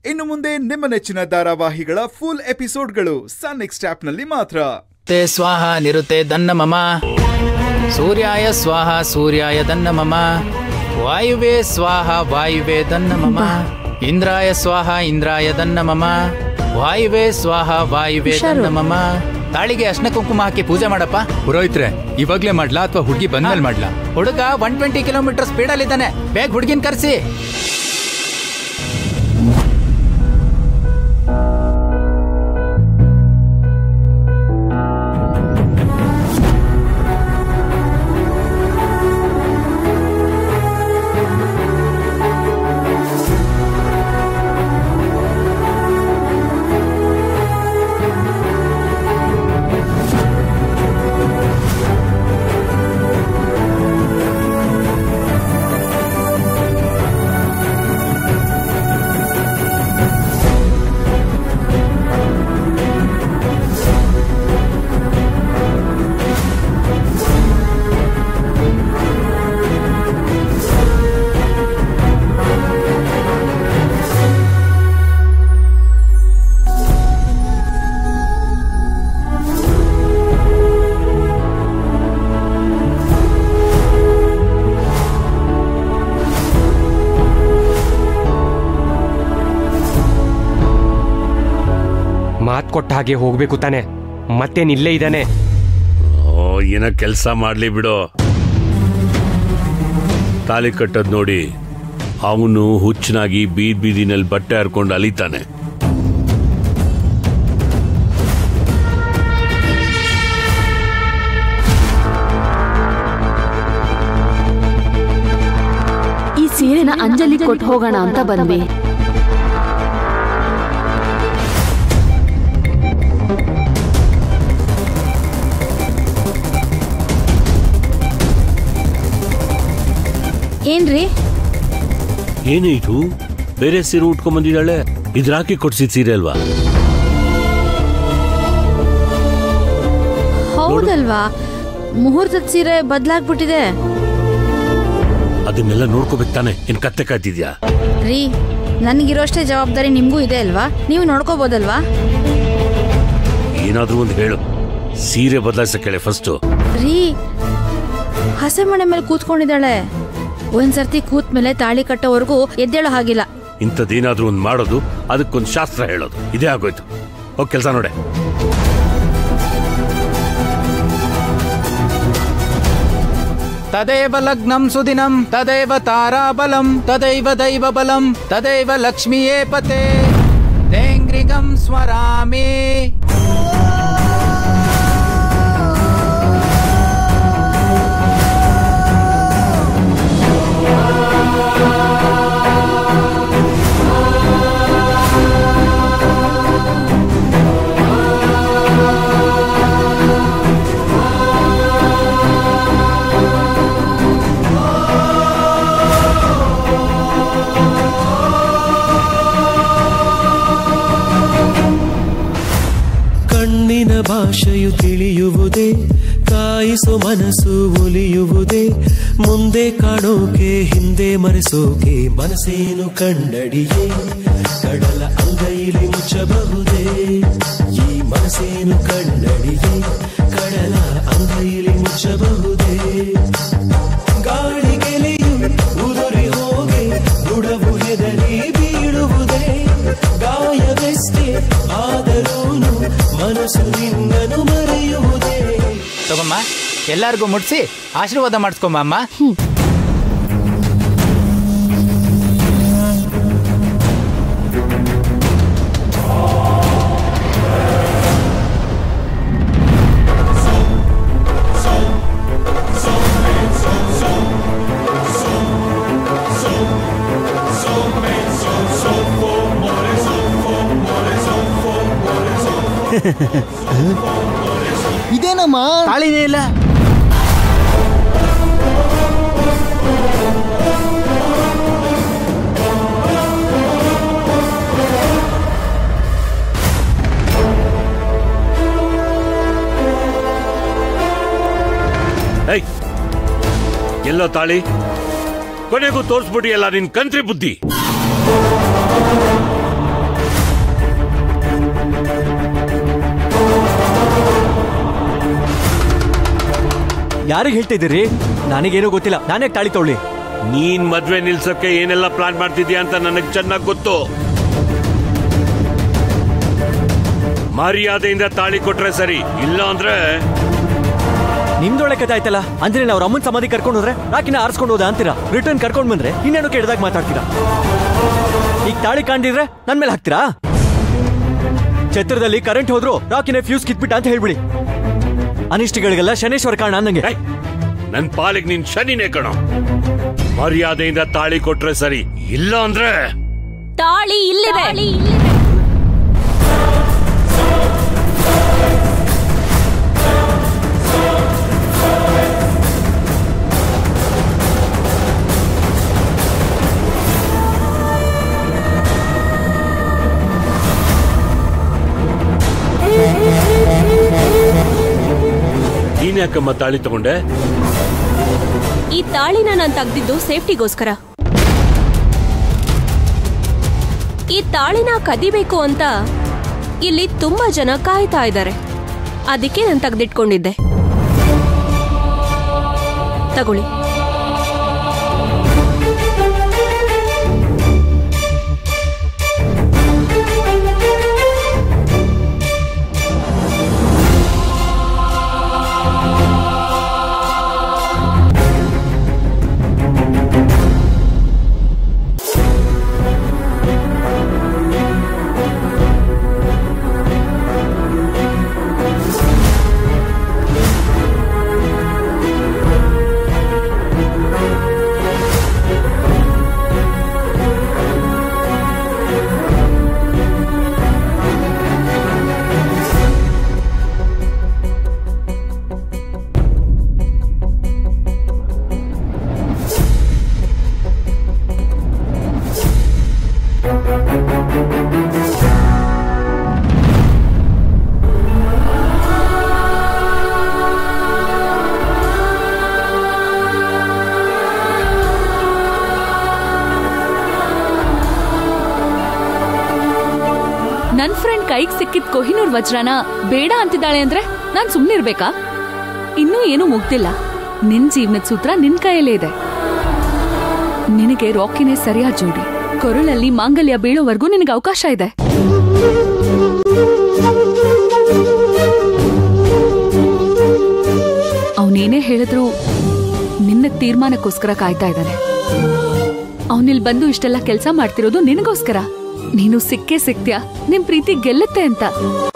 ಇನ್ನು ಮುಂದೆ ನಿಮ್ಮ ನೆಚ್ಚಿನ ಧಾರಾವಾಹಿಗಳ ಫುಲ್ ಎಪಿಸೋಡ್ಗಳು ಸನ್ ನೆಕ್ಸ್ಟ್ ಆಪ್ನಲ್ಲಿ ಮಾತ್ರ ते स्वाह निरुते दन्न मम सूर्याय स्वाह सूर्याय दन्न मम वायुवे स्वाह वायुवे दन्न मम ಇಂದ್ರಾಯ ಸ್ವಾಹ ಇಂದ್ರಾಯ ದನ್ನ ಮಮ ವಾಯುವೆ ಸ್ವಾಹ ವಾಯುವೆ ದನ್ನ ಮಮ ತಾಳಿಗೆ ಅರ್ಶನ ಕುಂಕುಮ ಹಾಕಿ ಪೂಜೆ ಮಾಡಪ್ಪ ಪುರೋಹಿತ್ರೆ ಇವಾಗ್ಲೇ ಮಾಡ್ಲಾ ಅಥವಾ ಹುಡುಗಿ ಬಂದ್ಮೇಲೆ ಮಾಡ್ಲಾ ಹುಡುಗ ಒನ್ ಟ್ವೆಂಟಿ ಕಿಲೋಮೀಟರ್ ಸ್ಪೀಡಲ್ಲಿ ಇದ್ದಾನೆ ಬೇಗ ಹುಡುಗಿನ ಕರೆಸಿ ಮಾತ್ ಕೊಟ್ಟ ಹಾಗೆ ಹೋಗ್ಬೇಕು ತಾನೆ ಮತ್ತೇನಿಲ್ಲೇ ಇದ್ದಾನೆ ಓ ಏನ ಕೆಲಸ ಮಾಡ್ಲಿ ಬಿಡು ತಾಲಿ ಕಟ್ಟದ್ ನೋಡಿ ಅವನು ಹುಚ್ಚನಾಗಿ ಬೀದ್ ಬೀದಿನಲ್ಲಿ ಬಟ್ಟೆ ಹರ್ಕೊಂಡು ಅಲಿತಾನೆ ಈ ಸೀರೆನ ಅಂಜಲಿ ಕೊಟ್ಟು ಹೋಗೋಣ ಅಂತ ಬಂದ್ವಿ ಏನ್ರಿ ಏನು ಇದು ಬೇರೆ ಸೀರೆ ಉಟ್ಕೊಂಡ್ ಬಂದಿದ್ದಾಳೆ ಇದ್ರ ಹಾಕಿ ಕೊಡ್ಸಿದ್ ಸೀರೆ ಅಲ್ವಾ ಹೌದಲ್ವಾ ಮುಹೂರ್ತದ ಸೀರೆ ಬದಲಾಗ್ಬಿಟ್ಟಿದೆ ಅದನ್ನೆಲ್ಲ ನೋಡ್ಕೋಬೇಕು ತಾನೆ ಏನ್ ಕತ್ತೆ ಕಾಯ್ತಿದ್ಯಾ ರೀ ನನಗಿರೋಷ್ಟೇ ಜವಾಬ್ದಾರಿ ನಿಮ್ಗೂ ಇದೆ ಅಲ್ವಾ ನೀವು ನೋಡ್ಕೋಬೋದಲ್ವಾ ಏನಾದ್ರೂ ಒಂದು ಹೇಳು ಸೀರೆ ಬದಲಾಯಿಸಕ್ಕೆ ಫಸ್ಟ್ ರೀ ಹಸೆ ಮನೆ ಮೇಲೆ ಕೂತ್ಕೊಂಡಿದ್ದಾಳೆ ಒಂದ್ಸರ್ತಿ ಕೂತ್ ಮೇಲೆ ತಾಳಿ ಕಟ್ಟೋವರೆಗೂ ಎದ್ದೇಳೋ ಹಾಗಿಲ್ಲ ಇಂಥದ್ದೇನಾದ್ರೂ ಒಂದು ಮಾಡೋದು ಅದಕ್ಕೊಂದು ಶಾಸ್ತ್ರ ಹೇಳೋದು ಇದೇ ಆಗೋಯ್ತು ಹೋಗ್ ಕೆಲಸ ನೋಡೆ ತದೇವ ಲಗ್ನಂ ಸುದಿನಂ ತದೇವ ತಾರಾಬಲಂ ತದೈವ ದೈವ ಬಲಂ ತದೈವ ಲಕ್ಷ್ಮಿಯೇ ಪತೆ ತೇಂಗ್ರಿಗಂ ಸ್ವರಾಮೇ ಕಣ್ಣಿನ ಭಾಷೆಯು ತಿಳಿಯುವುದೇ ಕಾಯಿಸೋ ಮನಸ್ಸು ಒಲಿಯುವುದೇ ಮುಂದೆ ಕಾಣೋಕೆ ಹಿಂದೆ ಮರೆಸೋಕೆ ಮನಸ್ಸೇನು ಕಂಡಡಿಯೇ ಕಡಲ ಅಂಗೈಲಿ ಮುಚ್ಚಬಹುದೇ ಈ ಮನಸ್ಸೇನು ಕಂಡಡಿಯೇ ಕಡಲ ಅಂಗೈಲಿ ಮುಚ್ಚಬಹುದೇ ಗಾಳಿಗೆಲೆಯು ಉದುರಿ ಹೋಗಿ ಬುಡವು ಹೆದರಿ ಬೀಳುವುದೇ ಗಾಯವೆಷ್ಟೇ ಆದರೂನು ಮನಸ್ಸು ನಿನ್ನನು ಮರೆಯುವುದೇ ತಗೊಮ್ಮ ಎಲ್ಲಾರ್ಗೂ ಮುಟ್ಸಿ ಆಶೀರ್ವಾದ ಮಾಡಿಸ್ಕೊಂಬ ಅಮ್ಮ ಇದೇನಮ್ಮ ತಾಳಿನೇ ಇಲ್ಲ ಏಯ್ ಎಲ್ಲೋ ತಾಳಿ ಕೊನೆಗೂ ತೋರಿಸ್ಬಿಟ್ಟಿಯಲ್ಲ ನಿನ್ ಕಂತ್ರಿ ಬುದ್ಧಿ ಯಾರಿಗೆ ಹೇಳ್ತಿದ್ದೀರಿ ನನಗೇನು ಗೊತ್ತಿಲ್ಲ ನಾನೇ ತಾಳಿ ತಗೊಳ್ಳಿ ನೀನ್ ಮದ್ವೆ ನಿಲ್ಸಕ್ಕೆ ಏನೆಲ್ಲ ಪ್ಲಾನ್ ಮಾಡ್ತಿದ್ಯಾ ಅಂತ ನನಗ್ ಚೆನ್ನಾಗ್ ಗೊತ್ತು ಮರ್ಯಾದೆಯಿಂದ ತಾಳಿ ಕೊಟ್ರೆ ಸರಿ ಇಲ್ಲ ಅಂದ್ರೆ ನಿಮ್ದೊಳೆ ಕಥೆ ಆಯ್ತಲ್ಲ ಅಂದ್ರೆ ಅವ್ರ ಅಮ್ಮನ ಸಮಾಧಿ ಕರ್ಕೊಂಡು ಹೋದ್ರೆ ರಾಕಿನ ಆರಿಸ್ಕೊಂಡು ಹೋದ ಅಂತೀರಾ ರಿಟರ್ನ್ ಕರ್ಕೊಂಡ್ ಬಂದ್ರೆ ಇನ್ನೇನು ಕೆಡ್ದಾಗ ಮಾತಾಡ್ತೀರಾ ಈಗ ತಾಳಿ ಕಾಣ್ದಿದ್ರೆ ನನ್ ಮೇಲೆ ಹಾಕ್ತೀರಾ ಛತ್ರದಲ್ಲಿ ಕರೆಂಟ್ ಹೋದ್ರು ರಾಕಿನ ಫ್ಯೂಸ್ ಕಿತ್ಬಿಟ್ಟ ಅಂತ ಹೇಳ್ಬಿಡಿ ಅನಿಷ್ಟಗಳಿಗೆಲ್ಲ ಶನೇಶ್ವರ ಕಾರಣ ನಂಗೆ ಏಯ್, ನನ್ ಪಾಲಿಗೆ ನಿನ್ ಶನಿನೇ ಕಣೋ ಮರ್ಯಾದೆಯಿಂದ ತಾಳಿ ಕೊಟ್ರೆ ಸರಿ ಇಲ್ಲ ಅಂದ್ರೆ ತಾಳಿ ಇಲ್ಲಿದೆ ನೀನ್ ಯಾಕಮ್ಮ ತಾಳಿ ತಗೊಂಡೆ ಈ ತಾಳಿನ ನಾನು ತೆಗ್ದಿದ್ದು ಸೇಫ್ಟಿಗೋಸ್ಕರ ಈ ತಾಳಿನ ಕದಿಬೇಕು ಅಂತ ಇಲ್ಲಿ ತುಂಬಾ ಜನ ಕಾಯ್ತಾ ಇದ್ದಾರೆ ಅದಕ್ಕೆ ನಾನು ತೆಗ್ದಿಟ್ಕೊಂಡಿದ್ದೆ ತಗೊಳ್ಳಿ ನನ್ ಫ್ರೆಂಡ್ ಕೈಗ್ ಸಿಕ್ಕಿದ್ ಕೊಹಿನೂರ್ ವಜ್ರನ ಬೇಡ ಅಂತಿದ್ದಾಳೆ ಅಂದ್ರೆ ನಾನ್ ಸುಮ್ನಿರ್ಬೇಕಾ ಇನ್ನೂ ಏನೂ ಮುಗ್ದಿಲ್ಲ ನಿನ್ ಜೀವನದ ಸೂತ್ರ ನಿನ್ ಕೈಯಲ್ಲೇ ಇದೆ ನಿನಗೆ ರಾಕಿನೇ ಸರಿಯಾದ ಜೋಡಿ ಕೊರಳಲ್ಲಿ ಮಾಂಗಲ್ಯ ಬೀಳೋವರೆಗೂ ನಿನಗೆ ಅವಕಾಶ ಇದೆ ಅವನೇನೇ ಹೇಳಿದ್ರು ನಿನ್ನ ತೀರ್ಮಾನಕ್ಕೋಸ್ಕರ ಕಾಯ್ತಾ ಇದ್ದಾನೆ ಅವನಿಲ್ ಬಂದು ಇಷ್ಟೆಲ್ಲ ಕೆಲಸ ಮಾಡ್ತಿರೋದು ನಿನಗೋಸ್ಕರ ನೀನು ಸಿಕ್ಕೇ ಸಿಕ್ತ್ಯಾ ನಿಮ್ ಪ್ರೀತಿ ಗೆಲ್ಲುತ್ತೆ ಅಂತ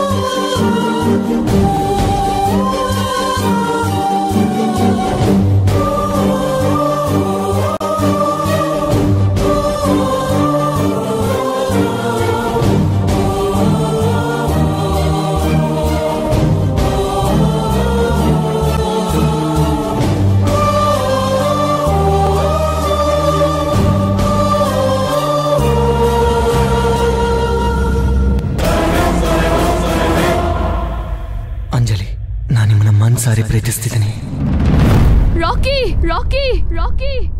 ಅಂಜಲಿ ನಾನು ನಿಮ್ಮನ್ನ ಮನ್ಸಾರಿ ಪ್ರೀತಿಸ್ತಿದ್ದೀನಿ ರಾಕಿ ರಾಕಿ ರಾಕಿ